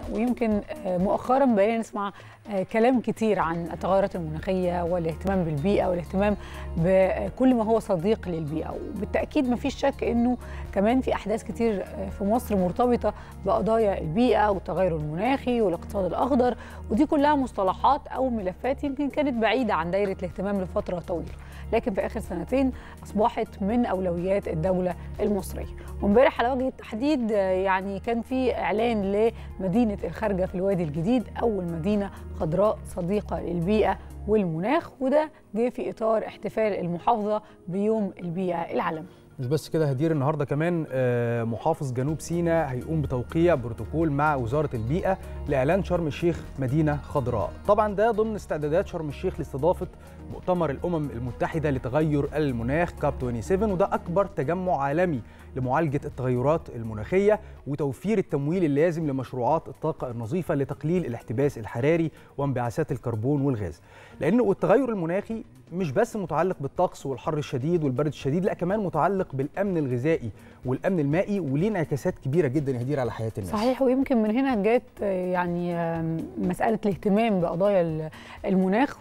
ويمكن مؤخرا بقينا نسمع كلام كتير عن التغيرات المناخيه والاهتمام بالبيئه والاهتمام بكل ما هو صديق للبيئه وبالتاكيد ما فيش شك انه كمان في احداث كتير في مصر مرتبطه بقضايا البيئه والتغير المناخي والاقتصاد الاخضر ودي كلها مصطلحات او ملفات يمكن كانت بعيده عن دايره الاهتمام لفتره طويله لكن في اخر سنتين اصبحت من اولويات الدوله المصريه وامبارح على وجه التحديد يعني كان في اعلان لمدينه الخارجه في الوادي الجديد اول مدينه خضراء صديقه للبيئه والمناخ وده جه في اطار احتفال المحافظه بيوم البيئه العالمي مش بس كده هدير النهارده كمان محافظ جنوب سيناء هيقوم بتوقيع بروتوكول مع وزاره البيئه لاعلان شرم الشيخ مدينه خضراء طبعا ده ضمن استعدادات شرم الشيخ لاستضافه مؤتمر الامم المتحده لتغير المناخ كاب 27 وده اكبر تجمع عالمي لمعالجه التغيرات المناخيه وتوفير التمويل اللازم لمشروعات الطاقه النظيفه لتقليل الاحتباس الحراري وانبعاثات الكربون والغاز لانه التغير المناخي مش بس متعلق بالطقس والحر الشديد والبرد الشديد لا كمان متعلق بالامن الغذائي والامن المائي وليه انعكاسات كبيره جدا يهدير على حياه الناس صحيح ويمكن من هنا جت يعني مساله الاهتمام بقضايا المناخ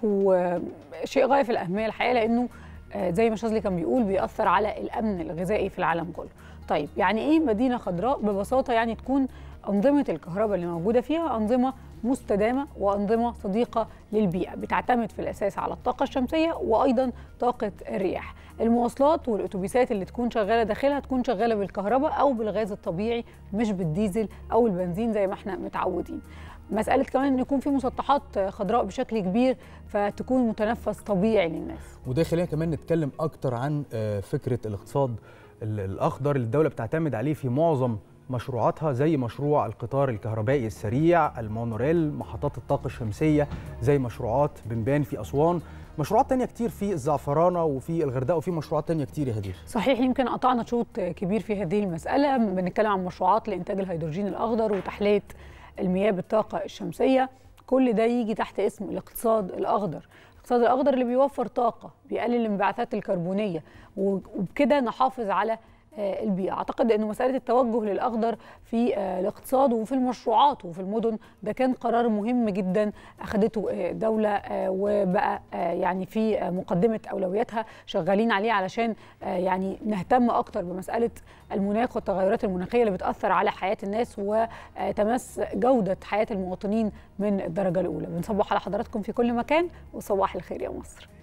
وشيء غايه في الاهميه الحقيقه لانه زي ما شاذلي كان بيقول بيأثر على الامن الغذائي في العالم كله طيب يعني ايه مدينه خضراء ببساطه يعني تكون انظمه الكهرباء اللي موجوده فيها انظمه مستدامه وانظمه صديقه للبيئه بتعتمد في الاساس على الطاقه الشمسيه وايضا طاقه الرياح المواصلات والاتوبيسات اللي تكون شغاله داخلها تكون شغاله بالكهرباء او بالغاز الطبيعي مش بالديزل او البنزين زي ما احنا متعودين مساله كمان ان يكون في مسطحات خضراء بشكل كبير فتكون متنفس طبيعي للناس وده خلينا كمان نتكلم اكتر عن فكره الاقتصاد الاخضر اللي الدوله بتعتمد عليه في معظم مشروعاتها زي مشروع القطار الكهربائي السريع المونوريل محطات الطاقة الشمسية زي مشروعات بنبان في أسوان مشروعات تانية كتير في الزعفرانة وفي الغردقة وفي مشروعات تانية كتير يا هدير صحيح يمكن قطعنا شوط كبير في هذه المسألة بنتكلم عن مشروعات لإنتاج الهيدروجين الأخضر وتحلية المياه بالطاقة الشمسية كل ده يجي تحت اسم الاقتصاد الأخضر الاقتصاد الأخضر اللي بيوفر طاقة بيقلل الانبعاثات الكربونية وبكده نحافظ على البيئة أعتقد أنه مسألة التوجه للأخضر في الاقتصاد وفي المشروعات وفي المدن ده كان قرار مهم جدا أخذته دولة وبقى يعني في مقدمة أولوياتها شغالين عليه علشان يعني نهتم أكتر بمسألة المناخ والتغيرات المناخية اللي بتأثر على حياة الناس وتمس جودة حياة المواطنين من الدرجة الأولى بنصبح على حضراتكم في كل مكان وصباح الخير يا مصر